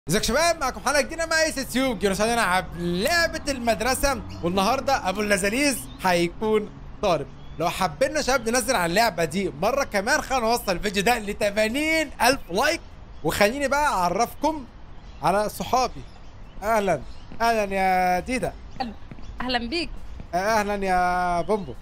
ازيك يا شباب معكم حلقه جديده مع اس تيوب جينا عشان نلعب لعبه المدرسه والنهارده ابو اللذاذيز هيكون طالب لو حابين يا شباب ننزل على اللعبه دي مره كمان خلينا نوصل الفيديو ده ل 80000 لايك وخليني بقى اعرفكم على صحابي اهلا اهلا يا ديدا اهلا بيك اهلا يا بومبو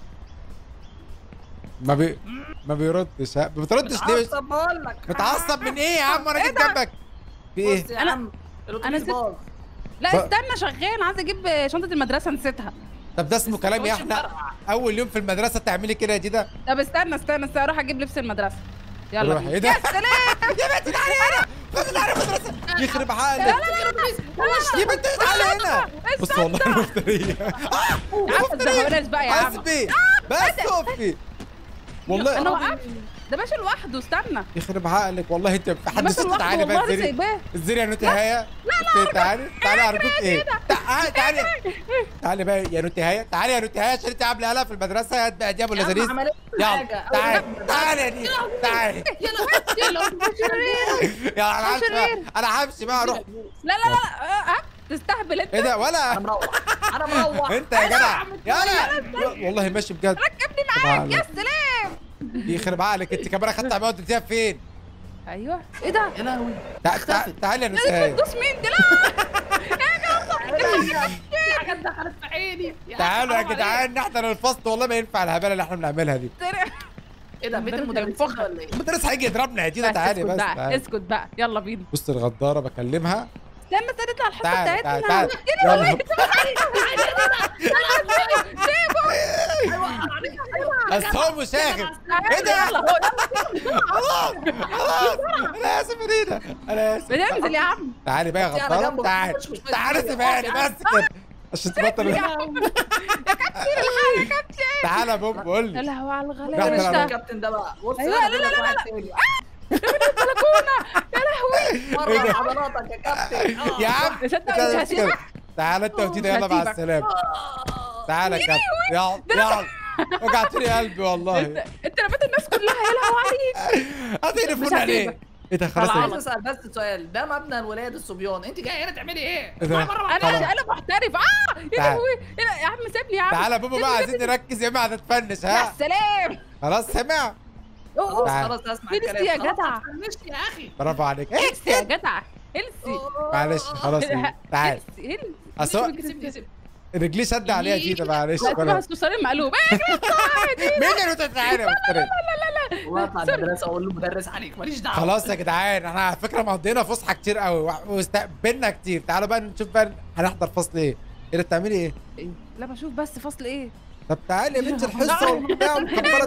ما بي ما بيردش ها ما بتردش ليه متعصب بقول لك متعصب من ايه يا عم انا جيت جنبك في ايه بص يا أنا- عم أنا الاتوبيس ست- باظ لا ف- استنى شغال عايزه اجيب شنطه المدرسه نسيتها طب ده اسمه كلام يا وش احنا المرقع. اول يوم في المدرسه تعملي كده يا ديدا طب استنى استنى استنى اروح اجيب لبس المدرسه يلا روح بينا. ايه ده يا سلام يا بنتي تعالي هنا بنتي تعالي المدرسه يخرب لا عقلك لا لا لا يا بنتي تعالي هنا بص استنى. والله المفترية يا عم ما تزهقناش بقى يا عم حسبي بس اقفي والله انا وقفت ده ماشي لوحده استنى يخرب عقلك والله انت في حد ماشي ست لوحده تعالي والله بقى انا زري سايباه الزري يا نوتي هيا لا لا تعالي تعالي ارجوك ايه تعالي تعالي تعالي بقى يا نوتي هيا تعالي يا نوتي هيا عشان انت عامله قلق في المدرسه هات بقى دياب ولا يا عم زريز عملت يلا حاجة. تعالي أول تعالي يا دي تعالي يلا يلا شرير يلا انا همشي بقى شرير. انا همشي بقى اروح لا لا لا لا ها تستهبل انت ايه ده ولا انا مروح انا مروح انت يا جدع يلا والله ماشي بجد ركبني معاك يا سلام يخرب عقلك انت كمان اخدت عبايه وديتيها فين؟ ايوه ايه ده يا لهوي تع- تع- تعالي يا ده نساء دوس مين دي لا في حاجات دخلت في عيني يا تعالوا يا حرام جدعان نحضر الفصل والله ما ينفع الهباله اللي احنا بنعملها دي عليك. ايه ده بيت المدرس المدرسين هينفخك. ولا ايه؟ المدرس هيجي يضربنا يا دينا بس تعالي اسكت بس بقى تعالي. اسكت بقى يلا بينا بص الغداره بكلمها استنى استنى نطلع الحصه تعالي تعالي بتاعتنا تعالي يلا بس هو مشاغب ايه ده؟ يلا هو خلاص انا اسف يا دينا انا اسف بننزل يا عم تعالي بقى يا بصي أنا غداره جنبك، تعالي مش- مش- تعالي مش- سيبهاني بس كده عشان تبطل يا عم يا كابتن الحق يا كابتن تعالى يا بوب قول يا لي لهوي على رحت الغلابه ألعب. ده الكابتن ده بقى بص أيوة، أنا لا، لا، بقول لك لا، واحد تاني. بلكونه يا لهوي مرة عضلاتك يا كابتن آه. يا عم تصدق تعالى مش بس كده. هسيبك تعالى انت ودينا يلا مع هسيبك. السلامه تعالى يا كابتن يلا يلا وجعتني قلبي والله انت انت رميت الناس كلها يا لهوي عليك هاتيني مش فون عليه هسيبك. ايه ده خلاص انا عايز ايه اسال بس سؤال ده مبنى الولاد الصبيان انت جايه هنا تعملي ايه؟ إيه ده؟ اطلعي بره انا خلاص. انا محترف اه يا تعال. لهوي إيه ده؟ يا عم سيبني يا عم تعالى يا بابا بقى عايزين نركز يا اما هتتفنش يا ها سلام خلاص سمع أوه، أوه. تعال. خلاص اسمع فين الكلام يا خلاص، جدع؟ ما تفنش يا اخي برافو عليك هلسي يا جدع هلسي معلش خلاص إيه. تعال هلسي هلسي أصل هو- سيب- سيب. رجليه شد عليها جيده معلش لا اسمها خلاص. السوسرين مقلوب اجري مين اللي انت تعالى يا مفتري والله اطلع المدرسه اقول له مدرس عليك ماليش دعوه خلاص يا جدعان احنا على فكره مقضينا فسحه كتير قوي واستقبلنا كتير تعالوا بقى نشوف بقى هنحضر فصل ايه ايه ده بتعملي ايه لا بشوف بس فصل ايه طب تعالي يا بنتي الحصه وبتاع مكبره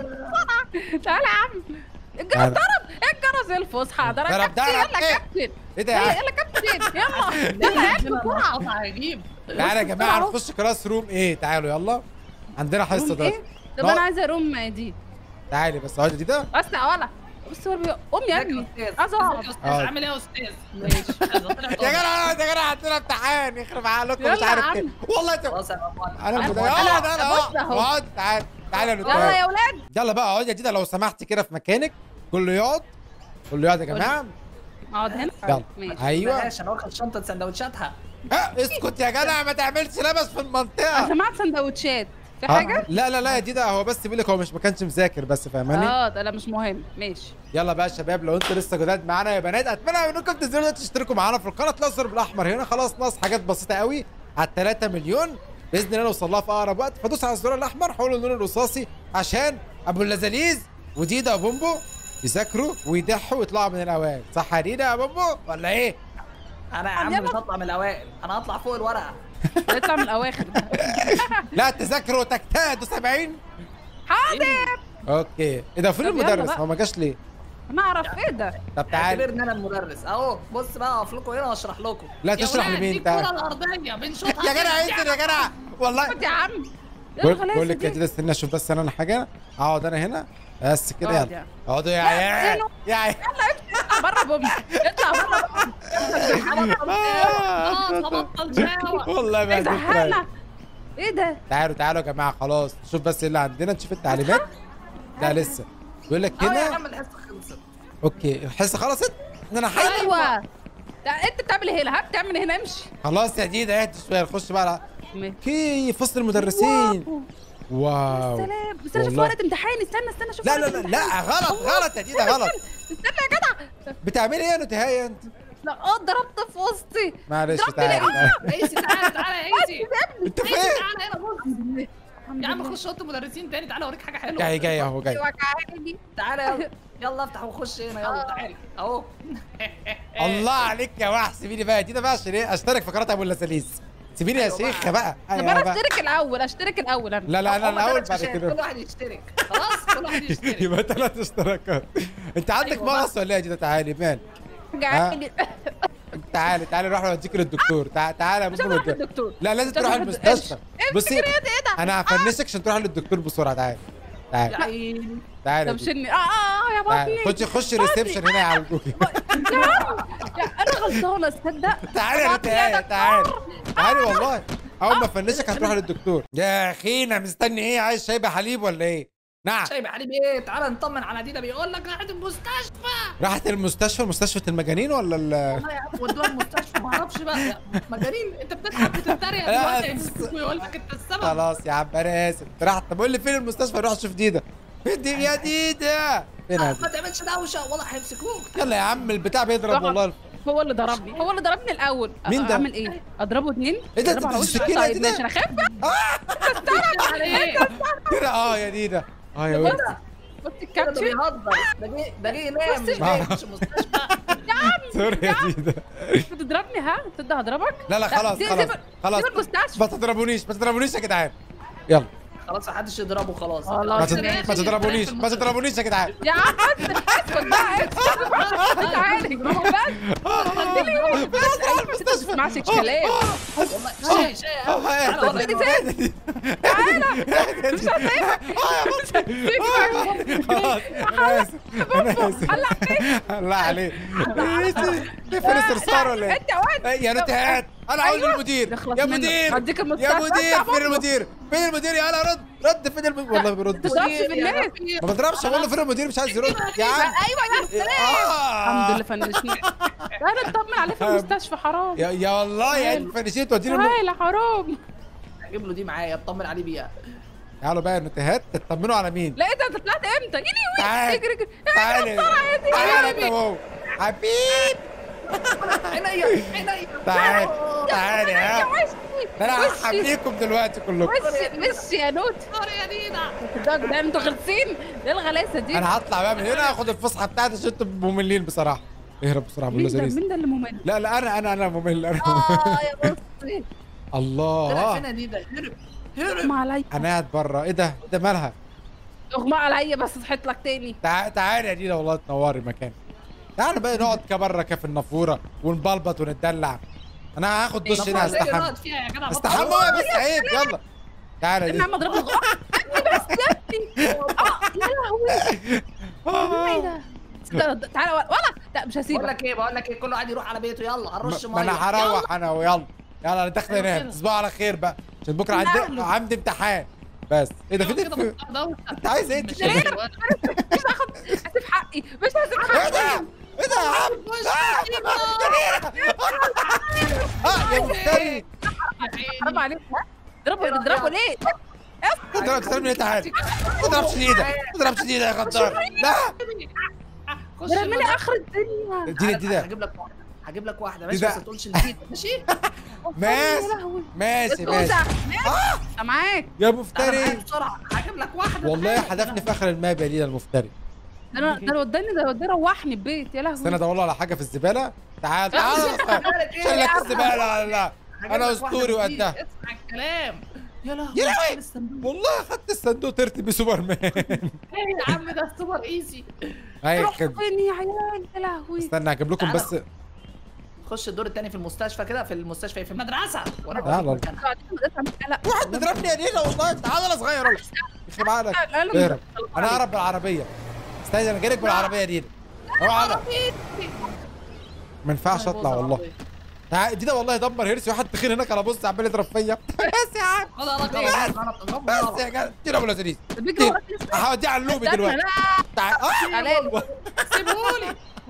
تعالى يا عم الجرس تعالى. ضرب الجرس الفسحه ضرب ضرب، كابتن ضرب، يلا إيه؟ كابتن ايه ده يا يلا عم يلا كابتن يلا يلا يا عيال بسرعه قطع هيجيب تعالى يا جماعه نخش كلاس روم ايه تعالوا يلا عندنا حصه روم ده ايه طب لا. انا عايزه روم دي تعالي بس اقعدي دي ده اسمع ولا بص هو بي- قوم يا ابني عايزه ازيك اقعد يا استاذ اقعد. عامل ايه يا استاذ ماشي يا جدع يا جدع عندنا امتحان يخرب عقلكم يلا مش يا عارف عم. ايه والله انت خلاص يا ماما انا أنا- كده أنا- اقعد انا بص أهو. اقعد تعالى تعالى يا يلا نوتاي. يا ولاد يلا بقى اقعد يا ديدا لو سمحتي كده في مكانك كله يقعد كله يقعد يا جماعه اقعد هنا يلا ماشي ايوه بلاش انا واخد شنطه سندوتشاتها ها اسكت يا جدع ما تعملش لبس في انا المنطقه سمعت سندوتشات في آه، حاجه لا لا لا يا ديدا هو بس بيقول لك هو مش ما كانش مذاكر بس فاهماني اه ده لا مش مهم ماشي يلا بقى يا شباب لو انتوا لسه جداد معانا يا بنات اتمنى انكم تنزلوا تشتركوا معانا في القناه الازرق بالاحمر هنا خلاص ناقص حاجات بسيطه قوي على 3 مليون باذن الله نوصل لها في اقرب وقت فدوس على الزرار الاحمر حولوا اللون الرصاصي عشان ابو اللذاذيز وديدا وبومبو يذاكروا ويضحوا ويطلعوا من الاوائل صح يا ديدا يا بومبو ولا ايه؟ انا يا عم يلا. مش هطلع من الاوائل انا هطلع فوق الورقه نطلع من الاواخر لا تذاكروا وتجتهدوا 70 حاضر اوكي ايه ده فين طب يلا المدرس بقى. هو ما جاش ليه؟ انا اعرف ايه ده طب تعالى اعتبرني انا المدرس اهو بص بقى اقف لكم هنا واشرح لكم لا يا تشرح ولاد، لمين دي تعال. الكره الارضيه بنشوطها يا جدع انزل يا جدع والله خد يا عم بقول خلاص بقول لك يا دي. ديدا استنى اشوف بس انا حاجه اقعد انا هنا بس كده اقعد يلا يا. اقعدوا يا لا، عيال زينو. يا عيال اطلع بره بوم اطلع بره اه بطل جاوة والله ما ايه ده ذكرى هنا ايه ده تعالوا تعالوا يا جماعه خلاص نشوف بس ايه اللي عندنا نشوف التعليمات لا لسه بيقول لك اه يا هنا عم الحصه خلصت اوكي الحصه خلصت ان انا حي ايوه ده انت بتعمل هنا ها بتعمل هنا امشي خلاص يا ديدا اهدي شويه نخش بقى على- م- كي فصل المدرسين واو. واو سلام بس انا شفت والله. ورقه امتحان استنى استنى اشوف لا لا ورقة لا امتحان. لا غلط غلط يا ديدا غلط استنى يا جدع بتعملي ايه يا نتهاية انت لا اه ضربت في وسطي معلش ضربني ليه؟ تعالي تعالي. ايزي تعالى تعالى يا ايزي انت ايزي فين تعالى هنا بص الحمد لله الحمد يا عم لله. خش اوضه المدرسين تاني تعالى اوريك حاجه حلوه جاي جاي اهو جاي وجعاني. تعالى يلا يلا افتح وخش هنا يلا تعالى اهو الله عليك يا واحد سيبيني بقى يا ديدا بقى عشان ايه اشترك في قناه ابو اللساليس سيبيني يا أيوة بقى. شيخه بقى طب أيوة انا بقى. اشترك الاول اشترك الاول انا لا لا انا هما الاول تلات بعد شاشات، كده كل واحد يشترك خلاص كل واحد يشترك يبقى ثلاث اشتراكات انت عندك أيوة بقى. مغص ولا ايه يا ديدا تعالي مال وجعاني تعالي تعالي نروح نوديك للدكتور تع- تعالي يا مش ماما هروح نوديك. للدكتور لا لازم مش تروح هروح المستشفى للدكتور. بصي امسك رياضي ايه ده انا هفنشك عشان تروح للدكتور بسرعه تعالي يا تعالي عيني تعالي طب يا ديدا. شني اه اه يا تعالي بطني خش خش ريسبشن هنا يعالجوكي يا عم يا انا غلطانه تصدق تعالي يا بطني يا نتاية دكتور. تعالي تعالي والله اول ما افنشك هتروح للدكتور يا اخينا مستني ايه عايز شاي بحليب ولا ايه نعم شايب يا حبيبي ايه تعالى نطمن على دينا بيقول لك راحت المستشفى راحت المستشفى مستشفى المجانين ولا ال والله يا عم ودوها المستشفى ما اعرفش بقى يا مجانين انت بتضحك بتتريق لا، دلوقتي بس- ويقول لك انت السبب خلاص يا عم انا اسف راحت طب قول لي فين المستشفى روح شوف ديدا فين دي يا ديدا فين يا ما ديدا تعملش دوشه والله هيمسكوك يلا يا عم البتاع بيضرب راح. والله هو اللي ضربني هو اللي ضربني الاول مين ده؟ اعمل ايه اضربه اتنين إيه ده؟ أضربه على أنت وشه؟ بتشتكي لي طيب كده؟ ماشي انا خايف عليه كده اه يا ديدا اه يا ولد بص ده الكابتشن بيهزر ده جه ده جه ينام مش بص- جاي يخش مستشفى سوري يا ديدا بتضربني ها تصدق هضربك لا لا خلاص سيب- خلاص سيب- خلاص سيب المستشفى ما تضربونيش ما تضربونيش يا جدعان يلا خلاص محدش يضربه خلاص خلاص. ما تض- ماشي. ما تضربونيش ما تضربونيش يا جدعان يا عم بس اسكت بقى اسكت تعالى بس خليني يروح بس ما تسمعش الكلام والله شاي شاي اه تعالى والله اهدى يضربه. تعالى مش هسيبك خلاص انا اسف انا اسف هلا عليك الله عليك ايه فين الصرصار ولا ايه؟ انت واد إيه يا نتهات انا عاوز أيوة. المدير نخلص يا منه. مدير هديك يا المستشفى مدير بتاع فين المدير فين المدير يا انا رد رد فين المدير والله ما بيردش تضربش في الناس ما بضربش بقول له فين المدير مش عايز يرد يا عم ايوه يا سلام آه. الحمد لله فنشني تعالى اطمن عليه في المستشفى حرام يا يا والله يا تعال. فنشيت توديني الم- تعالى حرام اجيب له دي معايا اطمن عليه بيها تعالوا بقى يا نتهات تطمنوا على مين لا ايه ده انت طلعت امتى يجي تعال. اجري اجري تعالى تعالى انت وهو حبيب عينيا عينيا تعال تعال يا انا وشي هحميكم دلوقتي كلكم وشي وشي يا نوت سوري يا دينا ده ده انتوا خلصين ايه الغلاسه دي انا هطلع بقى من هنا اخد الفسحه بتاعتي عشان انتوا مملين بصراحه اهرب بسرعه من مين ده اللزاريس مين ده اللي ممل لا لا انا انا انا ممل انا اه يا بصي طلع الله فين يا دينا هرب هرب اغمى عليا انا قاعد بره ايه ده ايه ده مالها اغمى عليا بس صحيت لك تاني تعال تعالي يا دينا والله تنوري مكان تعالى بقى نقعد كبره كف النافوره ونبلبط ونتدلع انا هاخد دش هنا النافورة اللي استحمى نقعد فيها يا جدع بطل. استحمى بس عيب يلا تعالى يا انا دينا عم اضربه غلط بس سيبني اه يا لهوي ايه ده استنى، تعالى ولا ولا لا مش بقول هسيبك لك ايه بقول لك ايه كل واحد يروح على بيته يلا هنرش ما انا ميه هروح انا ويلا يلا انا داخل يلا انام كده. تصبحوا على خير بقى عشان بكره عندي لا. عندي امتحان بس ايه ده في كده في بطل انت عايز ايه انت مش كده؟ هينفع. مش هاخد هسيب حقي مش هسيب ايه ده حقي ايه ده يا عم آه، اه يا مفتري حرام عليك ها؟ اضربه اضربه ليه؟ تضرب تضربني ليه تعالى ما تضربش ايدك ما تضربش ايدك يا غدار لا خش ده رميلي المدرسة. اخر الدنيا دي دي ده هجيب لك واحده هجيب لك واحده دي ماشي ده. بس ما تقولش لدينا ماشي ماشي يا لهوي ماشي ماشي استوزع انا معاك يا تعالى معايا مفتري بسرعه هجيب لك واحده والله تعالى. حدفني في اخر الماب يا لينا المفتري ده انا ده انا وداني ده وداني روحني البيت يا استنى لهوي ادور له على حاجه في الزباله تعال تعال مالك إيه شيل يا لك عم؟ الزباله لا لا هجيب انا لك واحدة اسطوري جديدة. وقدها اسمع الكلام يا لهوي يا لهوي. الصندوق. والله اخدت الصندوق ترتي بسوبرمان ايه يا عم ده سوبر ايزي هاي روح كده فين يا عيال يا لهوي استنى هجيب لكم بس خش الدور الثاني في المستشفى كده في المستشفى في المدرسه وانا لا، بقول لا. لك أنا. قاعدين في المدرسة عمال- لا واحد بيضربني يا لينا والله تعال انا صغير والله يخرب عقلك لا، لا، اهرب انا ههرب بالعربيه استنى انا جايلك بالعربيه يا لينا اوعى لا ما ينفعش اطلع والله تعال دي ده والله دمر هيرسي واحد تخين هناك على بص عمال يضرب فيا بس يا عم خد على بس يا جدع دي ابو لذيذ بيجري وراك هوديه على اللوبي استنى، دلوقتي لا تعال آه. تعالى سيبهولي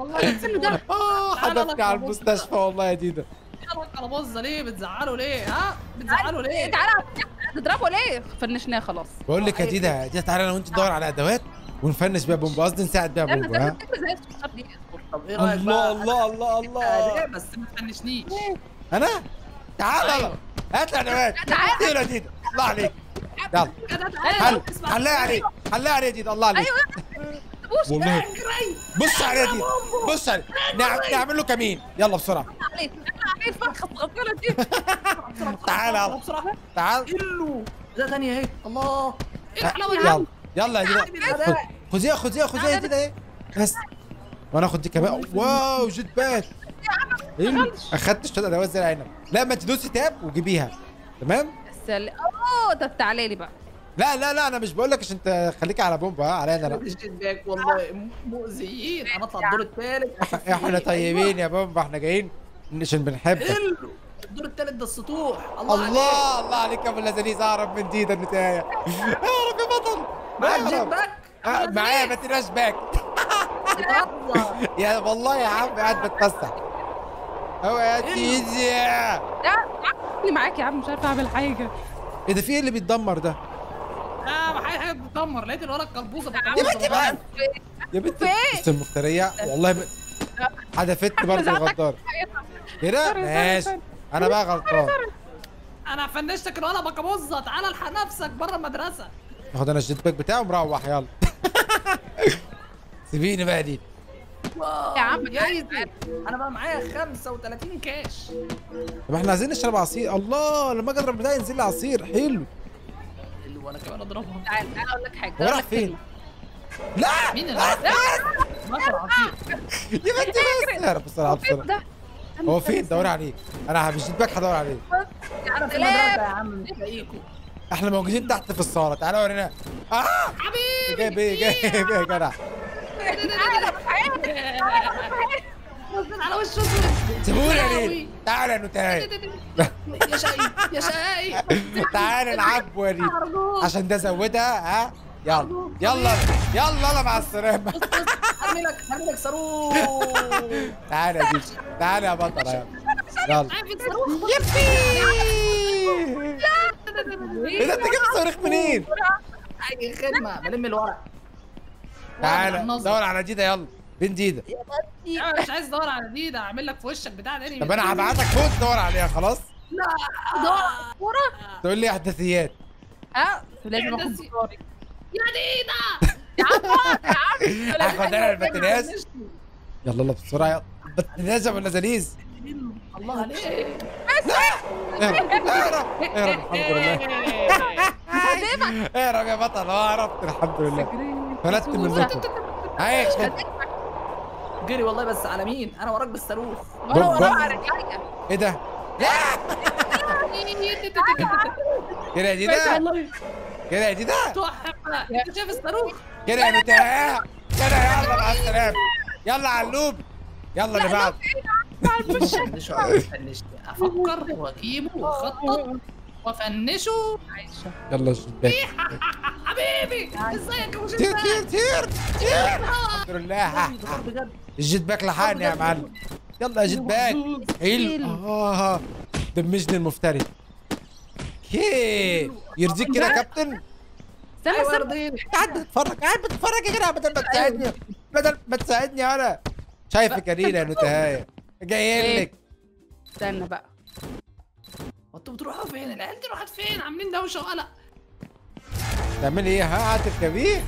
والله لا تسيبني ده اه تعالى حدفني لك على أبص. المستشفى والله يا ديدا يلا كلبوزه ليه بتزعلوا ليه ها بتزعلوا ليه تعالى تضربه ليه فنشناه خلاص بقول لك يا ديدا ديدا تعالى انا وانت ندور على ادوات ونفنش بيها بومبا قصدي نساعد بيها استنى بومبا ها استنى فكرة زي الصوصات دي طب ايه رايك الله بقى الله الله ليه الله بس ما تفنشنيش انا تعال يلا أيوة. هات لي ادوات تعال. تعال يا ديدا الله عليك يلا كده حل تعالى اسمع حلها عليك حلها عليك يا ديدا الله عليك والله اجري بص عليه دي بص عليه نعم نعمل له كمين يلا بسرعه عليك عليك الفرخه الصغيره دي تعالى يلا. بسرعه تعال كله ده ثانيه اهي الله ايه الحلاوه دي يلا يلا يا تعالي ديدا بالأداء. خذيها خذيها خذيها يا ديدا ايه بس وانا اخد دي كمان واو جيت باك حلو اخدت الشوط ادوات زي العنب لا ما تدوسي تاب وجيبيها تمام السل اوه طب تعالى لي بقى لا لا لا انا مش بقول لك عشان انت خليكي على بومبا ها عليا انا لا الجيت باك والله مؤذيين انا اطلع الدور الثالث احنا طيبين يا بومبا احنا جايين عشان بنحبك حلو الدور الثالث ده السطوح الله عليك. الله الله عليك يا ابو اللذيذ اهرب من ديدا النتايه اهرب يا بطل معاك جيت اهرب. باك آه، معايا ما تناش باك بتهزر. يا والله يا عم قاعد بتفسح هو يا تيزي لا تعالى معاك يا عم مش عارفه اعمل حاجه ايه ده في ايه اللي بيتدمر ده اه ما حاجه حاجه بتدمر لقيت الولد كلبوزه يا بنتي بقى يا بنتي فين؟ بس المفترية والله ب... حدفت برضه الغدار كده ماشي انا بقى غلطان انا فنشتك الولد بكابوزه تعالى الحق نفسك بره المدرسه اخد انا الجيت باك بتاعي ومروح يلا سيبيني بقى دي واو، يا عم يا ايزي انا بقى معايا 35 كاش طب احنا عايزين نشرب عصير الله لما اجي اضرب بتاعي ينزل لي عصير حلو اللي وانا كمان اضربهم تعالى تعالى اقول لك حاجه هو راح أقول لك فين؟ كلمة. لا مين اللي راح؟ بشر عصير يا بنتي بس اهرب بسرعه فين بسرعه ده هو فين دوري عليه انا مش جيت باك هدور عليه انا في سلام. المدرسه يا عم مش لاقيكوا احنا موجودين تحت في الصاله تعالى ورينا اه حبيبي جايب ايه جايب ايه يا جدع تعالى مش عارف نزل على وشه اسود سيبوني يا لهوي. ريت تعالى يا نوتاي يا شقي يا شقي تعالى نلعب وريد أرجوك. عشان ده زودها ها يلا يلا يلا يلا مع السلامه بص بص هرمي لك هرمي لك صاروخ تعالى يا ديش تعالى يا بطل يلا يلا عارف الصاروخ ايه ده انت جبت صواريخ منين؟ اي خدمه بلم الورق تعالى النظر. دور على ديدا يلا فين ديدا؟ انا مش عايز ادور على دي ده اعمل لك في وشك بتاع تاني طب انا هبعتك فوق تدور عليها خلاص لا ورا تقول لي احداثيات اه لازم اخد بس- بطاري يا ديدا يا عم يا عم هاخد انا البتناس يلا يلا بسرعه يلا بتناس ولا زليز الله عليك اهرب اهرب اهرب الحمد لله اهرب يا بطل اه هربت الحمد لله فلتت منكم عايش جري والله بس على مين انا وراك بالصاروخ وانا بومبا. ورا على رجليا ايه ده؟ كده يا ديدا والله كده يا ديدا تحفه انت شايف الصاروخ كده يا نتايا كده يلا مع السلامه يلا علوب يلا اللي بعد فنشه فنشه افكر واجيبه واخطط وافنشه يلا الشباك حبيبي ازيك يا ابو طير شباب طير طير طير الحمد لله ها، ها. بجد الجيت باك لحقني يا معلم يلا يا جيت باك حلو اه دمجني المفتري كي يرضيك كده يا كابتن استنى ايوه استنى رضيني قاعد بتتفرج قاعد بتتفرج يا جدع بدل ما تساعدني بدل ما تساعدني انا شايفك يا رينا يا نتهاية جايين لك استنى بقى انتوا بتروحوا فين العيال دي راحت فين عاملين دوشه وقلق تعملي ايه ها هتركبيه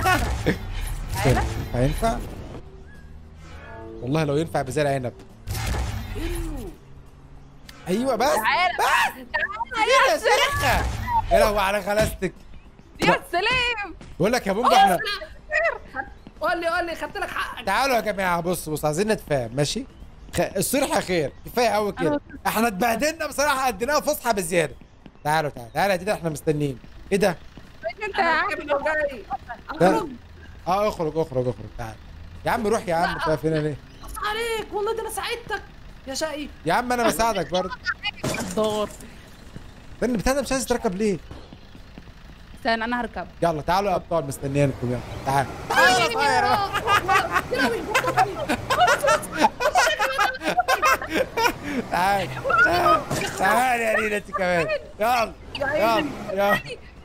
هينفع والله لو ينفع بزي العنب حلو ايوه بس تعالى بس تعالى يا سرقه يا لهوي على غلاستك يا سلام بقول لك يا بومبا احنا قول لي قول لي خدت لك حقك تعالوا يا جماعه بص بص عايزين نتفاهم ماشي خ... الصرح خير كفايه قوي كده احنا اتبهدلنا بصراحه اديناها فسحه بزياده تعالوا تعالوا تعالوا يا ديدا احنا مستنيين ايه ده انت انا عارف راكب لو جاي لا. اخرج اه اخرج اخرج اخرج تعال يا عم روح يا عم لا. شايف هنا ليه أصل عليك والله ده انا ساعدتك يا شقي يا عم انا بساعدك برضه دور ده البتاع ده مش عايز تركب ليه استنى انا هركب يلا تعالوا يا ابطال مستنيينكم يلا تعال يا لهوي، بطلني. تعال تعال تعال يا نينا انت كمان يلا يلا يلا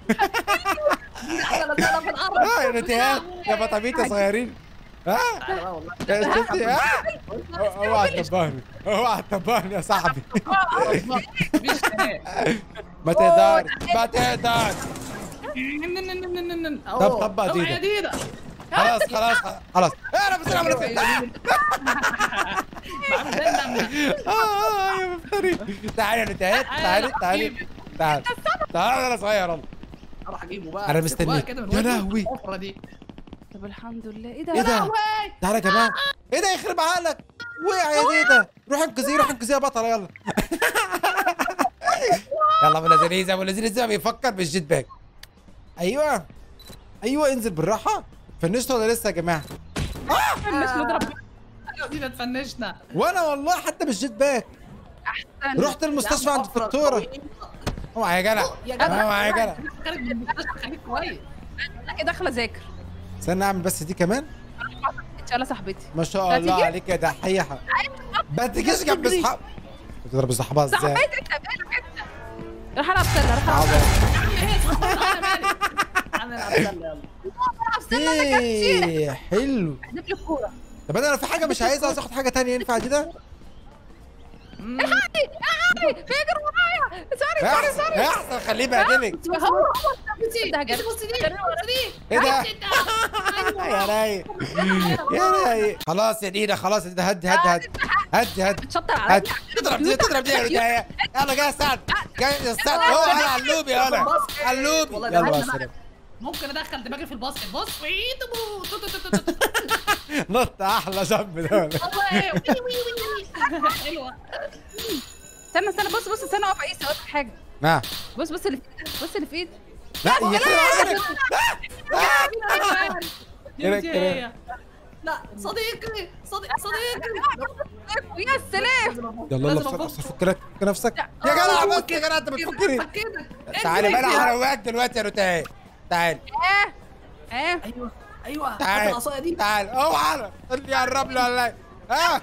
انا انا في الارض اه يا نتيهات يا بطابيط صغيرين ها تعالى بقى والله شفتي ها اوعى تنبهني اوعى تنبهني يا صاحبي مفيش كلام. ما تقدر ما تقدر أهو. طبق أهو ديدة. يا ديدة خلاص خلاص خلاص انا بس انا أيوة، أيوة. بعمل زي النملة. اه يا مفتري تعالي يا نتيهات تعالي تعالي تعالي تعالي انا صغير والله اروح اجيبه بقى أنا أمسكه مستنيك. بقى كده من يا وجهه لهوي. الحفرة دي طب الحمد لله ايه ده ايه ده تعالى يا جماعه ايه ده يخرب عقلك وقع يا ديدا روح انقذيه روح انقذيه يا بطله يلا يلا ابو لذيذ ابو لذيذ ما بيفكر بالجيت باك ايوه ايوه انزل بالراحه فنشت ولا لسه يا جماعه مش نضرب ايوه ديدة تفنشنا وانا والله حتى بالجيت باك احسن رحت المستشفى يا عم عند حفرة الدكتوره طويلة. اوعى يا جدع يا جدع اوعى يا جدع خارج من المستشفى خليك كويس انا كده داخله اذاكر استنى اعمل بس دي كمان ان شاء الله صاحبتي ما شاء الله هتيجي؟ عليك يا دحيحه ما تجيش جنب اصحاب تضرب صاحبها ازاي صاحبتي انت مالك انت روح العب سله روح العب تعال. انا مالي انا العب سلة، يلا العب سله انا كاتشي ايه حلو احذف لي الكوره طب انا لو في حاجه مش عايز عايز اخد حاجه تانية ينفع دي ده مم. بيجري ورايا سوري سوري سوري احسن خليه يبهدلك هو هو بصي ده هجري. بصي دي بصي دي ايه ده بصي ده. يا رايق يا رايق خلاص يا دينا خلاص يا دينا هدي هدي هدي هدي هدي بتشطر عليا هدي تضرب دي تضرب دي يا رجايه يلا جاي يا سعد جاي يا سعد هو انا علوبي يلا علوبي والله ده يلا أنا يا سلام ممكن ادخل دماغي في الباسكت بص وعيد بو- تو- تو- تو- تو- تو- تو. نط احلى جنب ده ولا والله وي وي وي حلوه استنى استنى بص بص استنى اقف اقيس اقول لك حاجه نعم بص بص اللي في ايدك بص اللي في ايدك لا يخرب عليك كده دي كده. هي. لا صديقي صديق صديقي يا سلام يلا يلا لازم بسرعه أفك. بسرعه فك لك فك نفسك يا جدع بس يا جدع انت بتفكري فكيتك تعالي بقى اجري. انا هروقك دلوقتي يا روتاي تعالي اه اه ايوه ايوه هات تعال العصايه دي تعال اوعى قول لي قرب لي ولا ايه ها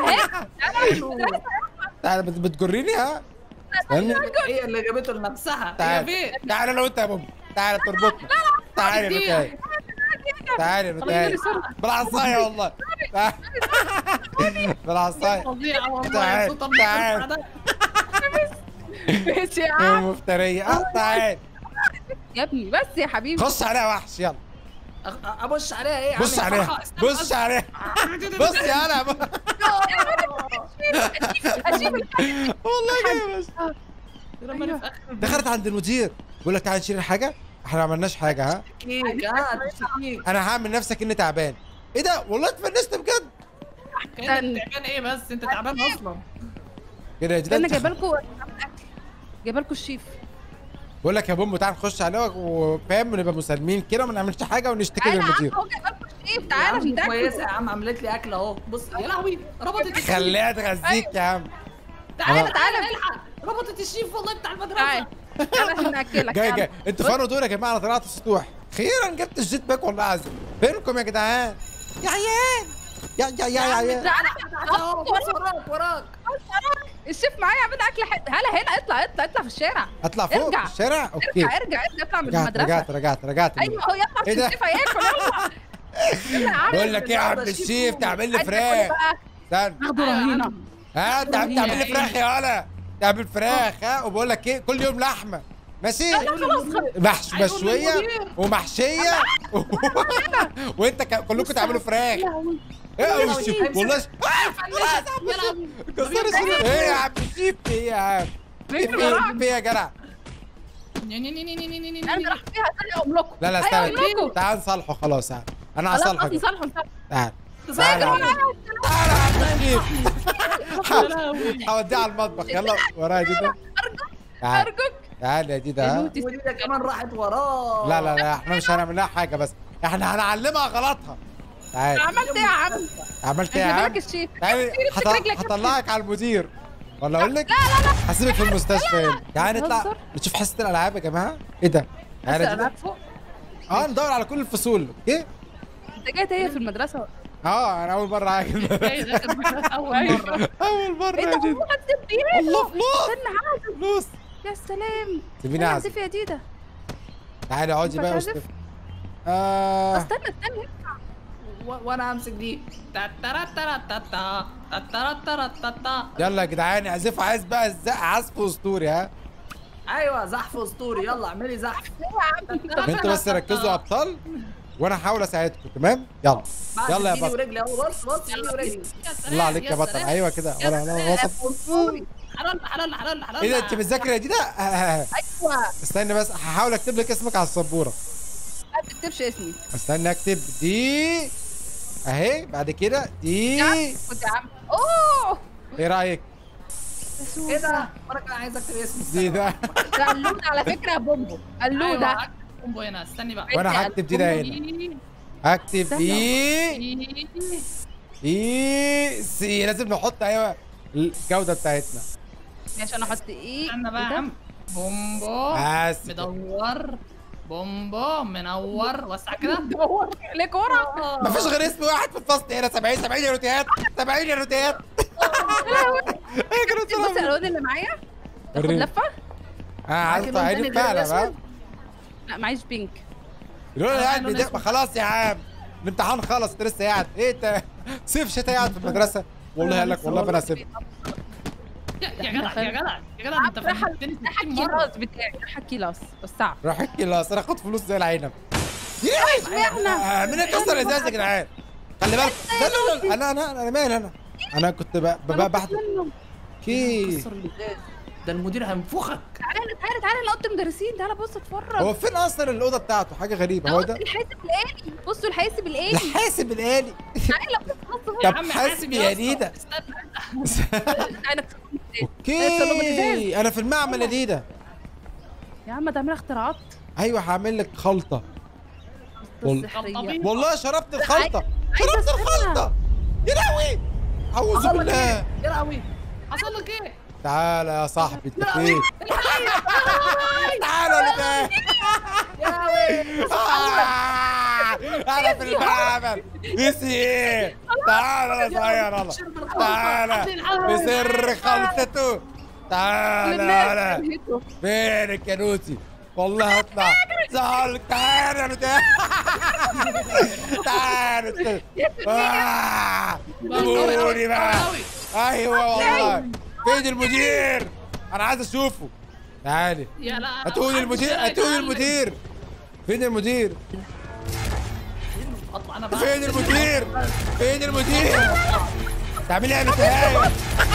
تعال بت- بتجريني ها استنى هي اللي جابته لنفسها هي تعال فين تعال انا وانت يا بابا تعال تربطنا تعال يا روتاي تعال يا روتاي بالعصايه والله تعال بالعصايه فظيعه والله تعال، صوت تعال. المقطع ده. ماشي يا يا عم مفتريه اه تعال يا ابني بس يا حبيبي خش عليها وحش يلا أ- ابص عليها ايه يا بص عم؟ عليها فرحة، استنى بص بس. عليها بص يا انا اشيل الحاجة. والله جاي بس رماني في اخر دخلت عند المدير بقول لك تعال نشيل الحاجه احنا ما عملناش حاجه ها الكيك اه تشتكيك انا هعمل نفسك اني تعبان ايه ده والله اتفنشت بجد كانك تعبان ايه بس انت تعبان اصلا كده يا ده انا جدعان جايبه لكم جايبه لكم الشيف بقول لك يا بومبو تعال نخش عليه وفاهم ونبقى مسالمين كده وما نعملش حاجه ونشتكي تعالى يا عم للمدير هو جايبه لكم الشيف يا تعالى عم عشان تاكل كويسه يا عم عملت لي اكل اهو بص يا لهوي ربطت الشيف خليها تغذيك يا عم تعالى أنا- تعالى الحق ربطت الشيف والله بتاع المدرسه تعالى تعالى عشان ناكلك جاي يلا. جاي انتوا فانوا دول يا جماعه انا طلعت سطوح خيرا جبت الجيت باك والله عظيم فينكم يا جدعان يا عيال يا يا يا يا عيال تعالى تعالى اهو بص وراك وراك الشيف معايا عامل اكل حلو هلا هنا اطلع اطلع اطلع في الشارع اطلع فوق ارجع. في الشارع اوكي ارجع ارجع ارجع اطلع من رجعت المدرسه رجعت رجعت رجعت ايوه هو يطلع إيه في ده؟ الشيف هياكل يلا يلا يا عم بقول لك ايه يا عم النهاردة الشيف الشيف رومي. تعمل لي عايز فراخ تاكل بقى استنى ناخده رهينه ها انت عم تعمل لي فراخ يا ولا تعمل فراخ ها وبقول لك ايه كل يوم لحمه ماشي محش مشويه ومحشيه وانت ك- كلكم تعملوا فراخ ايه يا الشيف والله ش- يا لهوي كسر الشيف ايه يا عم الشيف ايه يا عم ايه في ايه في إيه يا جدع انا راح فيها ثانيه اقوم لكم لا لا أيوة، استنى أقوم لكم. تعال نصالحه خلاص تعال انا خلاص هصالحك نصالحوا نصالحوا تعال تعالى تعال يا عم. تعال يا عم الشيف يا لهوي هوديه على المطبخ يلا ورايا دي ده ارجوك تعال ارجوك تعال يا دي ده ها. ودي ده كمان راحت وراه لا لا لا احنا مش هنعمل لها حاجه بس احنا هنعلمها غلطها تعال عملت ايه يا عم عملت ايه يا هجيب عم لك الشيف تعالي امسك هط- رجلك. هطلعك على المدير ولا اقول لك لا لا لا هسيبك في المستشفى هنا تعالى نطلع بتهزر؟ نشوف حصه الالعاب يا جماعه ايه ده تعالى بس دي ده. ألعاب فوق اه ندور على كل الفصول اوكي انت جاي تايه في المدرسه اه انا اول مره عاجل جاي داخل معاك اول مره اول مره ايه يا ده جدع والله هتسيبني الله فلوس استنى عازف فلوس يا سلام سيبيني استنى اعزف اعزف يا ديدا تعالي اقعدي ينفع بقى تعزف؟ واشتغل آه استنى استنى و- وانا امسك دي تاتاراتاراتاتا، تاتاراتاراتاتا. يلا يا جدعان اعزفوا عايز بقى الزق عزف اسطوري ها ايوه زحف اسطوري يلا اعملي زحف انتوا بس ركزوا يا ابطال وانا هحاول اساعدكم تمام يلا بعد يلا يا ايدي بطل ورجلي اهو بص بص ايدي ورجلي يا سلام، الله عليك يا بطل سلام. ايوه كده يا ولا انا سلام. وسط حلال حلال حلال حلال ايه ده انت بتذاكري يا دي ده ايوه استني بس هحاول اكتب لك اسمك على السبوره ما تكتبش اسمي استني اكتب دي اهي بعد كده دي يا عم خد يا عم اوه ايه رايك ايه ده وانا كان عايز اكتب اسمي دي ده ده قلود على فكره يا بومبو قلود ايوه اكتب كومبو هنا استني بقى وانا هكتب دي ده هنا إيه، هكتب دي إيه. دي سي لازم نحط ايوه الجوده بتاعتنا عشان احط ايه استنى بقى إيه يا ده؟ عم بومبو بس كده. مدور بومبو منور وسع كده دور ليه كوره مفيش غير اسم واحد في الفصل هنا 70 70 يا روتيات 70 يا روتيات ايه كده بص الالوان اللي معايا تاخد وريني. لفه اه عايز لون عيني تاني غير فعلا الأسود؟ ها لا معيش بينك يقولوا لي آه، قاعد لون بيدق أسود. خلاص يا عم الامتحان خلص انت لسه قاعد ايه انت صيف شتاء قاعد في المدرسه والله قال لك والله ما انا سيبك يا يا جدع يا جدع يا جدع انت راح فهمتني راح 60 مره الكلاس بتاعي راح الكلاس بس صعب روح احكي لا اصل انا اخد فلوس زي العنب احنا آه، مين كسر ازاز يا جدعان خلي بالك لا لا لا انا انا انا مالي انا انا كنت ب- ب- بحضر كي كسر الازاز ده المدير هينفخك تعالى تعالى تعالى انا اوضه المدرسين تعالى بص اتفرج هو فين اصلا الاوضه بتاعته حاجه غريبه ده هو اوضه ده الحاسب الالي بصوا الحاسب الالي الحاسب الالي تعالى بص بص طب عم حاسب يا اسطى. ديدا استنى انا اوكي انا في المعمل يا ديدا يا عم تعمل اختراعات ايوه هعمل لك خلطه وال- السحريه والله شربت الخلطه عايزة شربت أستنى. الخلطه يا لهوي اعوذ حصل لك بالله ايه يا لهوي حصل لك ايه تعالى يا صاحبي انت لا. فين تعالى انا فين يا لهوي آه، انا في المعمل نسي تعالى يا صغير الله تعالى بسر خلطته تعالى تعالى فينك يا نوتي والله هطلع زعلك تعالى يا نوتي تعالى آه، سيبوني بقى ايوه والله فين المدير انا عايز اشوفه تعالي يا لا هاتولي المدير هاتولي المدير فين المدير اطلع انا بقى فين المدير فين المدير تعملي ايه يا نتاية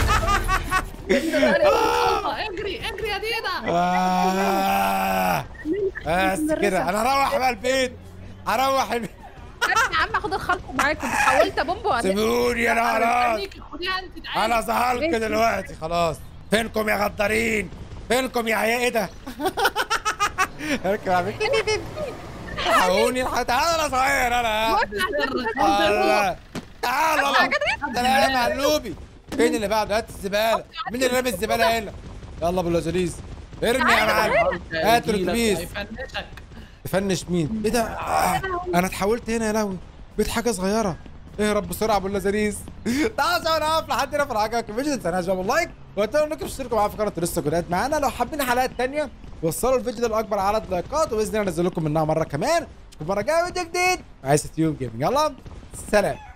اجري اجري يا ديدا آه. بس كده انا هروح بقى البيت هروح البيت يا عم اخد الخلطه معاك كنت حولت بومبو ولا سيبوني انا خلاص خليكي خديها انت تعالي انا زهقت دلوقتي خلاص فينكم يا غدارين فينكم يا عيا ايه ده اركب يا عمي حقوني تعالى انا صغير انا تعالى تعالى والله تعالى يا معلوبي فين اللي بعده هات الزباله مين اللي رامي الزباله هنا يلا ابو اللذيذ ارمي يا معلم هات الاتوبيس هيفنشك تفنش مين ايه ده آه. انا اتحولت هنا يا لهوي بقيت حاجه صغيره اهرب بسرعه ابو اللذيذ تعالوا عشان اقف لحد هنا في الحاجه ما تنسوناش تعملوا لايك واتمنى انكم تشتركوا معايا في قناه لسه جداد معانا لو حابين حلقات تانية وصلوا الفيديو ده لاكبر عدد لايكات وباذن الله انزل لكم منها مره كمان اشوفكم مره جايه فيديو جديد عايز يوتيوب جيمنج يلا سلام